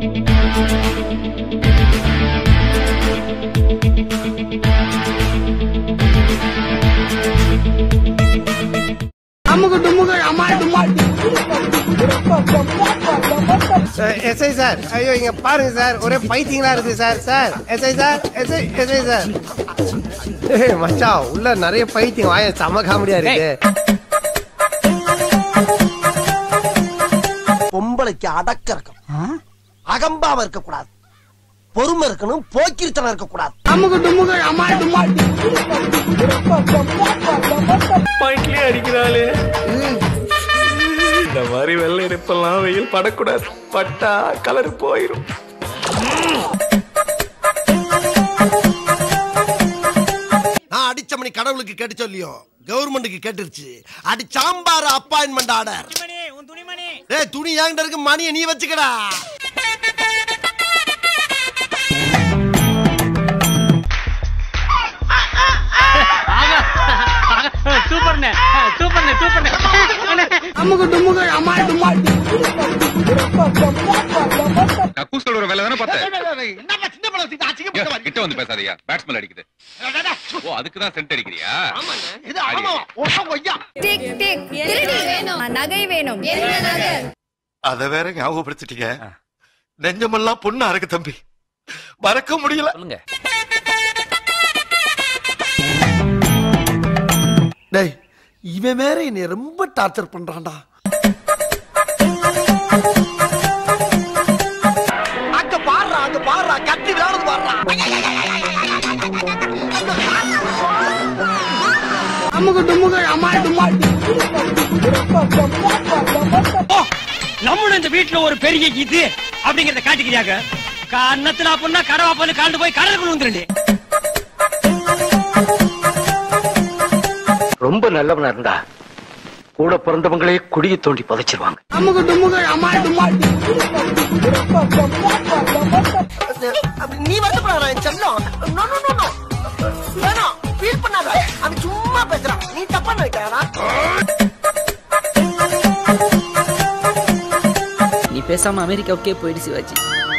SI sir ஐயோ இங்க பாருங்க சார் ஒரே பைத்தியங்களா இருக்கு sir sir SI sir SI SI sir ஏய் மச்சான் உள்ள நிறைய பைத்தியம் வாய செம காமெடியா இருக்கு பொம்பளைக்கு அடக்க இருக்கணும் அகம்பாவ இருக்க கூடாது பொறுமை இருக்கணும் போக்கிரித்தனம் இருக்க கூடாது பாயிண்ட்லயே அடிக்கிறாளே இந்த மாதிரி வெள்ளை நெப்பெல்லாம் வெயில் படக்கூடாது பட்டா கலர் போயிரும் நான் அடிச்ச மணி கடவுளுக்கு கேட்டு சொல்லியோ கவர்மெண்ட்டுக்கு கேட்டுருச்சு அடி சாம்பார் அப்பாயின்மெண்ட் ஆர்டர் ஏய் துணி என்கிட்ட இருக்கு மணியை நீ வச்சுக்கடா சூப்பர்ண்ணே சூப்பர்ண்ணே சூப்பர்ண்ணே கக்கூஸ் சொல்ற வேலை தானே பார்த்தேன் கிட்ட வந்து பேசாதயா பேட்ஸ்மேன் அடிக்குது ஓ அதுக்கு தான் சென்ட் அடிக்கிறியா டிக் டிக் திருடி வேணும் நகை வேணும் என்ன நகை அத வேற ஞாபகப்படுத்திட்டீங்க நெஞ்சமெல்லாம் பொண்ணு அறக்கு தம்பி மறக்க முடியல சொல்லுங்க டேய் இவன் வேற என்னை ரொம்ப டார்ச்சர் பண்றான்டா அங்க பாடுறா அங்க பாடுறா கட்டி விளையாடுது பாடுறா நம்மளும் இந்த வீட்டுல ஒரு பெரிய இது அப்படிங்கறத காட்டிக்கிறாங்க கண்ணத்துல பொண்ணா கடவா பொண்ணு காண்டு போய் கடலுக்குள்ள வந்துருண்டு ரொம்ப நல்லவனா இருந்தா கூட பிறந்தவங்களே குடியை தோண்டி புதைச்சிருவாங்க நீ வருத்தப்படாத என் செல்லம் நோ நோ நோ நோ வேணாம் ஃபீல் பண்ணாத அவன் சும்மா பேசுறான் நீ தப்பா நினைக்கிறானா நீ பேசாம அமெரிக்காவுக்கே போயிடு சிவாஜி